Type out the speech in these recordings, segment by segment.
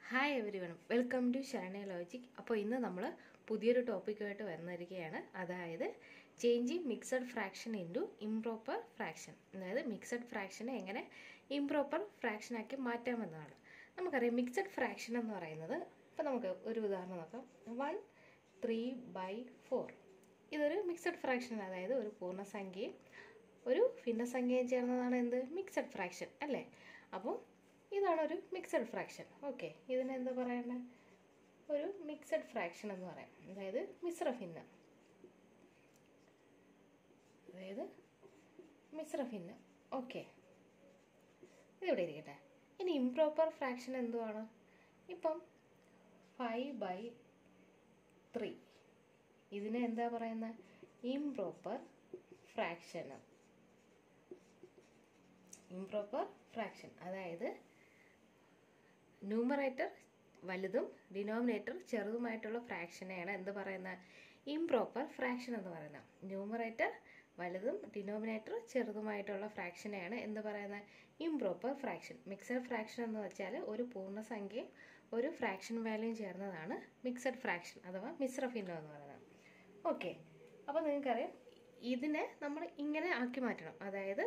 Hi everyone welcome to Sharana logic അപ്പോൾ ഇന്ന് നമ്മൾ പുതിയൊരു ടോപ്പിക്കുമായിട്ട് വന്നിരിക്കുകയാണ് അതായത് changing mixed fraction into improper fraction അതായത് മിക്സഡ് ഫ്രാക്ഷനെ എങ്ങനെ ഇംപ്രോപ്പർ ഫ്രാക്ഷനാക്കി മാറ്റാമെന്നാണ് നമുക്കറിയാം മിക്സഡ് ഫ്രാക്ഷൻ എന്ന് പറയുന്നത് ഇപ്പോൾ നമുക്ക് ഒരു ഉദാഹരണം നോക്കാം വൺ ത്രീ ബൈ ഫോർ ഇതൊരു മിക്സഡ് ഫ്രാക്ഷൻ അതായത് ഒരു പൂർണ്ണസംഖ്യയും ഒരു ഭിന്നസംഖ്യയും ചേർന്നതാണ് എന്ത് മിക്സഡ് ഫ്രാക്ഷൻ അല്ലേ അപ്പോൾ ഇതാണ് ഒരു മിക്സഡ് ഫ്രാക്ഷൻ ഓക്കെ ഇതിന് എന്താ പറയേണ്ടത് ഒരു മിക്സഡ് ഫ്രാക്ഷൻ എന്ന് പറയാം അതായത് മിശ്രഭിന്നം അതായത് മിശ്രഭിന്നം ഓക്കെ ഇതിവിടെ ഇരിക്കട്ടെ ഇനി ഇംപ്രോപ്പർ ഫ്രാക്ഷൻ എന്തുവാണ് ഇപ്പം ഫൈവ് ബൈ ത്രീ ഇതിന് എന്താ പറയുന്നത് ഇംപ്രോപ്പർ ഫ്രാക്ഷൻ ഇംപ്രോപ്പർ ഫ്രാക്ഷൻ അതായത് ന്യൂമറേറ്റർ വലുതും ഡിനോമിനേറ്റർ ചെറുതുമായിട്ടുള്ള ഫ്രാക്ഷനെയാണ് എന്ത് പറയുന്നത് ഇംപ്രോപ്പർ ഫ്രാക്ഷൻ എന്ന് പറയുന്നത് ന്യൂമറേറ്റർ വലുതും ഡിനോമിനേറ്റർ ചെറുതുമായിട്ടുള്ള ഫ്രാക്ഷനെയാണ് എന്ത് പറയുന്നത് ഇംപ്രോപ്പർ ഫ്രാക്ഷൻ മിക്സഡ് ഫ്രാക്ഷൻ എന്ന് വെച്ചാൽ ഒരു പൂർണ്ണസംഖ്യയും ഒരു ഫ്രാക്ഷൻ വാല്യൂയും ചേർന്നതാണ് മിക്സഡ് ഫ്രാക്ഷൻ അഥവാ മിശ്രഭിന്നം എന്ന് പറയുന്നത് ഓക്കെ അപ്പോൾ നിങ്ങൾക്കറിയാം ഇതിനെ നമ്മൾ ഇങ്ങനെ ആക്കി മാറ്റണം അതായത്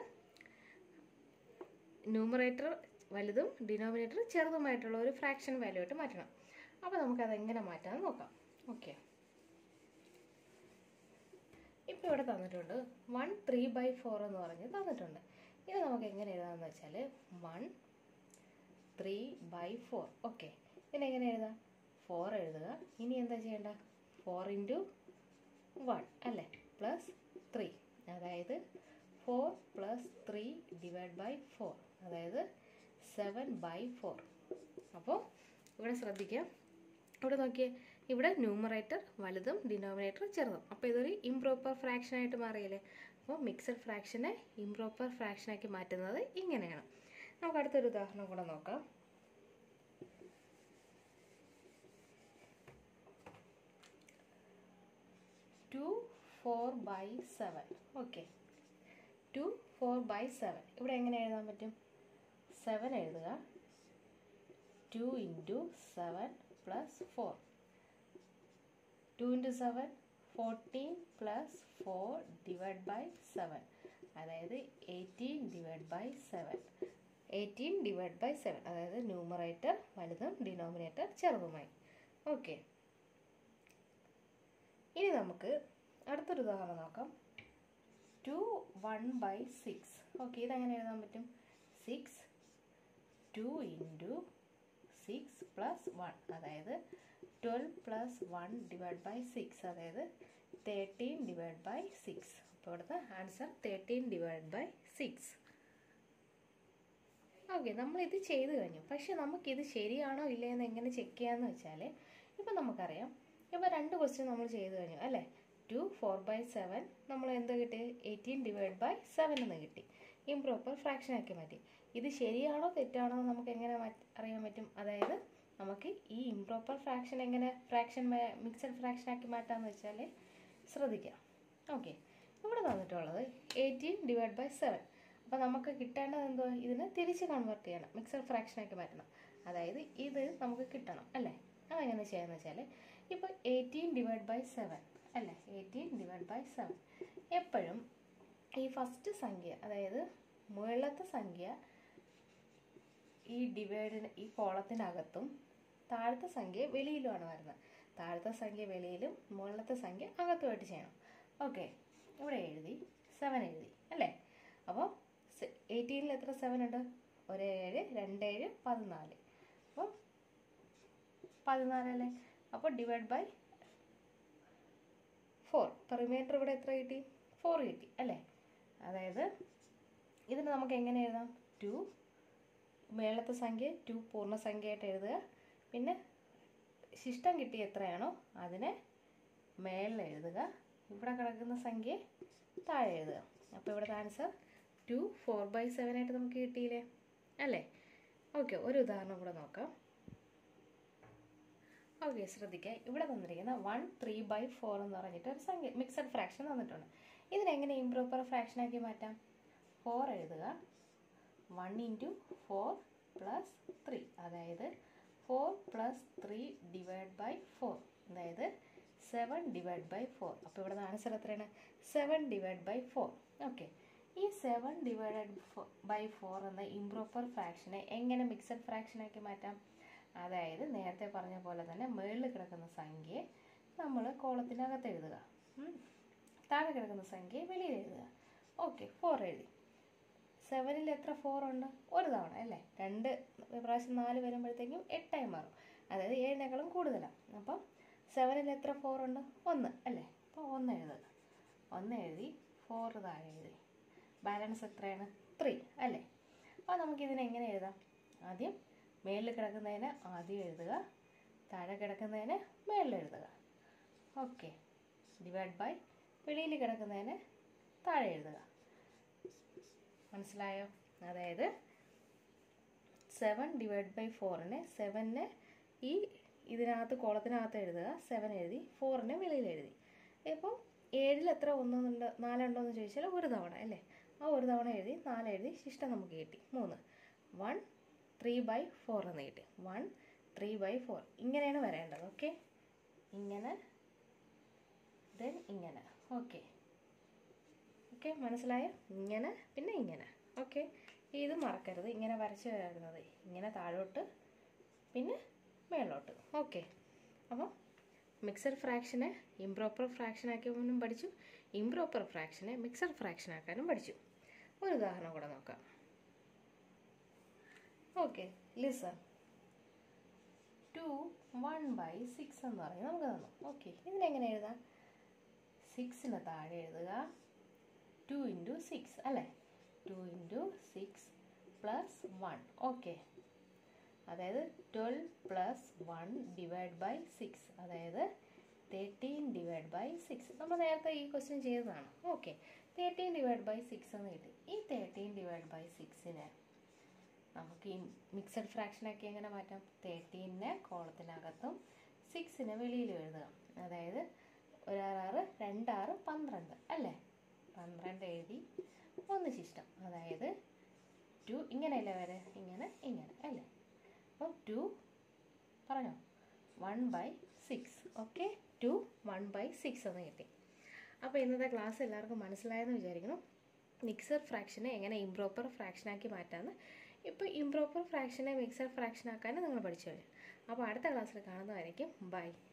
ന്യൂമറേറ്റർ വലുതും ഡിനോമിനേറ്റർ ചെറുതുമായിട്ടുള്ള ഒരു ഫ്രാക്ഷൻ വാല്യൂ ആയിട്ട് മാറ്റണം അപ്പോൾ നമുക്കത് എങ്ങനെ മാറ്റാമെന്ന് നോക്കാം ഓക്കെ ഇപ്പോൾ ഇവിടെ തന്നിട്ടുണ്ട് വൺ ത്രീ ബൈ ഫോർ എന്ന് പറഞ്ഞ് തന്നിട്ടുണ്ട് ഇത് നമുക്ക് എങ്ങനെ എഴുതാമെന്ന് വെച്ചാൽ one three by four okay ഇതിനെങ്ങനെ എഴുതാം ഫോർ എഴുതുക ഇനി എന്താ ചെയ്യേണ്ട ഫോർ ഇൻറ്റു വൺ അല്ലേ പ്ലസ് ത്രീ അതായത് four plus three divide by four അതായത് സെവൻ ബൈ ഫോർ അപ്പോൾ ഇവിടെ ശ്രദ്ധിക്കാം ഇവിടെ നോക്കിയേ ഇവിടെ ന്യൂമറേറ്റർ വലുതും ഡിനോമിനേറ്റർ ചെറുതും അപ്പോൾ ഇതൊരു ഇംപ്രോപ്പർ ഫ്രാക്ഷനായിട്ട് മാറിയില്ലേ അപ്പോൾ മിക്സഡ് ഫ്രാക്ഷനെ ഇംപ്രോപ്പർ ഫ്രാക്ഷനാക്കി മാറ്റുന്നത് ഇങ്ങനെയാണ് നമുക്ക് അടുത്തൊരു ഉദാഹരണം കൂടെ നോക്കാം two four by seven okay two four by seven ഇവിടെ എങ്ങനെ എഴുതാൻ പറ്റും സെവൻ എഴുതുക two into seven plus four two into seven fourteen plus four divide by seven അതായത് eighteen divide by seven eighteen divide by seven അതായത് numerator വലുതും denominator ചെറുതുമായി okay ഇനി നമുക്ക് അടുത്തൊരു ഉദാഹരണം നോക്കാം two one by six okay ഇതെങ്ങനെ എഴുതാൻ പറ്റും six two into six plus one അതായത് twelve plus one divide by six അതായത് തേർട്ടീൻ ഡിവൈഡ് ബൈ സിക്സ് അപ്പോൾ ഇവിടുത്തെ answer thirteen divide by six okay നമ്മളിത് ചെയ്ത് കഴിഞ്ഞു പക്ഷെ നമുക്കിത് ശരിയാണോ ഇല്ലയെന്ന് എങ്ങനെ ചെക്ക് ചെയ്യാമെന്ന് വെച്ചാൽ ഇപ്പം നമുക്കറിയാം ഇപ്പോൾ രണ്ട് ക്വസ്റ്റ്യൻ നമ്മൾ ചെയ്ത് കഴിഞ്ഞു അല്ലേ ടു ഫോർ ബൈ സെവൻ നമ്മൾ എന്ത് കിട്ടി എയ്റ്റീൻ ഡിവൈഡ് ബൈ സെവൻ എന്ന് കിട്ടി ഇംപ്രോപ്പർ ഫ്രാക്ഷൻ ആക്കി മാറ്റി ഇത് ശരിയാണോ തെറ്റാണോ എന്ന് നമുക്ക് എങ്ങനെ അറിയാൻ പറ്റും അതായത് നമുക്ക് ഈ ഇംപ്രോപ്പർ ഫ്രാക്ഷൻ എങ്ങനെ ഫ്രാക്ഷൻ മിക്സഡ് ഫ്രാക്ഷൻ ആക്കി മാറ്റാമെന്ന് വെച്ചാൽ ശ്രദ്ധിക്കാം ഓക്കെ ഇവിടെ തന്നിട്ടുള്ളത് എയ്റ്റീൻ ഡിവൈഡ് ബൈ സെവൻ അപ്പോൾ നമുക്ക് കിട്ടേണ്ടത് എന്തോ ഇതിനെ തിരിച്ച് കൺവേർട്ട് ചെയ്യണം മിക്സഡ് ഫ്രാക്ഷൻ ആക്കി മാറ്റണം അതായത് ഇത് നമുക്ക് കിട്ടണം അല്ലേ അതെങ്ങനെ ചെയ്യാന്ന് വെച്ചാൽ ഇപ്പോൾ എയ്റ്റീൻ ഡിവൈഡ് ബൈ സെവൻ അല്ലേ എയ്റ്റീൻ ഡിവൈഡ് ബൈ സെവൻ എപ്പോഴും ഈ ഫസ്റ്റ് സംഖ്യ അതായത് മുകളിലത്തെ സംഖ്യ ഈ ഡിവൈഡിന് ഈ കോളത്തിനകത്തും താഴത്തെ സംഖ്യ വെളിയിലുമാണ് വരുന്നത് താഴത്തെ സംഖ്യ വെളിയിലും മുകളിലത്തെ സംഖ്യ അകത്തുമായിട്ട് ചെയ്യണം ഓക്കെ ഇവിടെ എഴുതി സെവൻ എഴുതി അല്ലേ അപ്പോൾ എയ്റ്റീനിൽ എത്ര സെവൻ ഉണ്ട് ഒരു ഏഴ് രണ്ട് ഏഴ് പതിനാല് അപ്പോൾ പതിനാലല്ലേ അപ്പോൾ ഡിവൈഡ് ബൈ ഫോർ ഇപ്പോൾ റിമൈൻഡർ ഇവിടെ എത്ര കിട്ടി ഫോർ കിട്ടി അല്ലേ അതായത് ഇതിന് നമുക്ക് എങ്ങനെ എഴുതാം ടു മേളത്തെ സംഖ്യ ടു പൂർണ്ണസംഖ്യയായിട്ട് എഴുതുക പിന്നെ ശിഷ്ടം കിട്ടി എത്രയാണോ അതിനെ മേളിൽ എഴുതുക ഇവിടെ കിടക്കുന്ന സംഖ്യ താഴെ എഴുതുക അപ്പോൾ ഇവിടുത്തെ answer two four by seven ആയിട്ട് നമുക്ക് കിട്ടിയില്ലേ അല്ലേ ഓക്കെ ഒരു ഉദാഹരണം കൂടെ നോക്കാം ഓക്കെ ശ്രദ്ധിക്കുക ഇവിടെ തന്നിരിക്കുന്ന വൺ ത്രീ ബൈ ഫോർ എന്ന് പറഞ്ഞിട്ട് ഒരു സംഖ്യ മിക്സഡ് ഫ്രാക്ഷൻ തന്നിട്ടുണ്ട് ഇതിനെങ്ങനെ ഇംപ്രോപ്പർ ഫ്രാക്ഷനാക്കി മാറ്റാം ഫോർ എഴുതുക one into four plus three അതായത് four plus three divide by four അതായത് സെവൻ ഡിവൈഡ് ബൈ ഫോർ അപ്പോൾ ഇവിടെ ആൻസർ എത്രയാണ് seven divide by four okay ഈ സെവൻ ഡിവൈഡഡ് ബൈ ഫോർ എന്ന ഇംപ്രോപ്പർ ഫ്രാക്ഷനെ എങ്ങനെ മിക്സഡ് ഫ്രാക്ഷനാക്കി മാറ്റാം അതായത് നേരത്തെ പറഞ്ഞ പോലെ തന്നെ മുകളിൽ കിടക്കുന്ന സംഖ്യയെ നമ്മൾ കോളത്തിനകത്ത് എഴുതുക ഉം. താഴെ കിടക്കുന്ന സംഖ്യയെ വെളിയിൽ എഴുതുക ഓക്കെ ഫോർ എഴുതി സെവനിൽ എത്ര ഫോർ ഉണ്ട് ഒരു തവണ അല്ലേ രണ്ട് പ്രാവശ്യം നാല് വരുമ്പോഴത്തേക്കും എട്ടായി മാറും അതായത് ഏഴിനേക്കാളും കൂടുതലാണ് അപ്പം സെവനിൽ എത്ര ഫോർ ഉണ്ട് ഒന്ന് അല്ലേ അപ്പോൾ ഒന്ന് എഴുതുക ഒന്ന് എഴുതി ഫോർ താഴെ എഴുതി ബാലൻസ് എത്രയാണ് ത്രീ അല്ലേ അപ്പോൾ നമുക്കിതിനെ എങ്ങനെ എഴുതാം ആദ്യം മേളിൽ കിടക്കുന്നതിന് ആദ്യം എഴുതുക താഴെ കിടക്കുന്നതിന് മേളിൽ എഴുതുക ഓക്കെ ഡിവൈഡ് ബൈ വെളിയിൽ കിടക്കുന്നതിന് താഴെ എഴുതുക മനസ്സിലായോ അതായത് സെവൻ ഡിവൈഡ് ബൈ ഫോറിനെ സെവനെ ഈ ഇതിനകത്ത് കോളത്തിനകത്ത് എഴുതുക സെവൻ എഴുതി ഫോറിനെ വെളിയിൽ എഴുതി ഇപ്പോൾ ഏഴിൽ എത്ര ഒന്നുണ്ട് നാലുണ്ടോ എന്ന് ചോദിച്ചാൽ ഒരു തവണ അല്ലേ ആ ഒരു തവണ എഴുതി നാല് എഴുതി ശിഷ്ടം നമുക്ക് കിട്ടി മൂന്ന് വൺ ത്രീ ബൈ ഫോർ എന്ന് കിട്ടി വൺ ത്രീ ബൈ ഫോർ ഇങ്ങനെയാണ് വരേണ്ടത് ഓക്കെ ഇങ്ങനെ ദെൻ ഇങ്ങനെ ഓക്കെ ഓക്കെ മനസ്സിലായോ ഇങ്ങനെ പിന്നെ ഇങ്ങനെ ഓക്കെ ഇത് മറക്കരുത് ഇങ്ങനെ വരച്ച് വരുന്നത് ഇങ്ങനെ താഴോട്ട് പിന്നെ മേളോട്ട് ഓക്കെ അപ്പം മിക്സഡ് ഫ്രാക്ഷനെ ഇംപ്രോപ്പർ ഫ്രാക്ഷൻ ആക്കിയവനും പഠിച്ചു ഇംപ്രോപ്പർ ഫ്രാക്ഷനെ മിക്സഡ് ഫ്രാക്ഷൻ ആക്കാനും പഠിച്ചു ഒരു ഉദാഹരണം കൂടെ നോക്കാം okay listen two one by six എന്ന് പറയും നമുക്ക് തന്നു ഓക്കെ ഇതിനെങ്ങനെ എഴുതാം സിക്സിന് താഴെ എഴുതുക ടു ഇൻറ്റു സിക്സ് അല്ലേ two into six plus one okay അതായത് twelve plus one divide by six അതായത് തേർട്ടീൻ ഡിവൈഡ് ബൈ സിക്സ് നമ്മൾ നേരത്തെ ഈ ക്വസ്റ്റ്യൻ ചെയ്തതാണ് okay thirteen divide by six എന്ന് കിട്ടി ഈ തേർട്ടീൻ ഡിവൈഡ് ബൈ സിക്സിന് നമുക്ക് ഈ മിക്സഡ് ഫ്രാക്ഷനൊക്കെ എങ്ങനെ മാറ്റാം തേർട്ടീനെ കോളത്തിനകത്തും സിക്സിനെ വെളിയിലും എഴുതുക അതായത് ഒരാറാറ് രണ്ടാറ് പന്ത്രണ്ട് അല്ലേ പന്ത്രണ്ട് എഴുതി ഒന്ന് ശിഷ്ടം അതായത് ടു ഇങ്ങനെയല്ലേ വരെ ഇങ്ങനെ ഇങ്ങനെ അല്ലേ അപ്പം ടു പറഞ്ഞോ one by six okay two one by six എന്ന് കിട്ടി അപ്പോൾ ഇന്നത്തെ ക്ലാസ് എല്ലാവർക്കും മനസ്സിലായെന്ന് വിചാരിക്കണം മിക്സർ ഫ്രാക്ഷനെ എങ്ങനെ ഇംപ്രോപ്പർ ഫ്രാക്ഷനാക്കി മാറ്റാമെന്ന് ഇപ്പോൾ ഇംപ്രോപ്പർ ഫ്രാക്ഷനെ മിക്സർ ഫ്രാക്ഷനാക്കാനും നിങ്ങൾ പഠിച്ചു കഴിഞ്ഞു അപ്പോൾ അടുത്ത ക്ലാസ്സിൽ കാണുന്നതായിരിക്കും ബൈ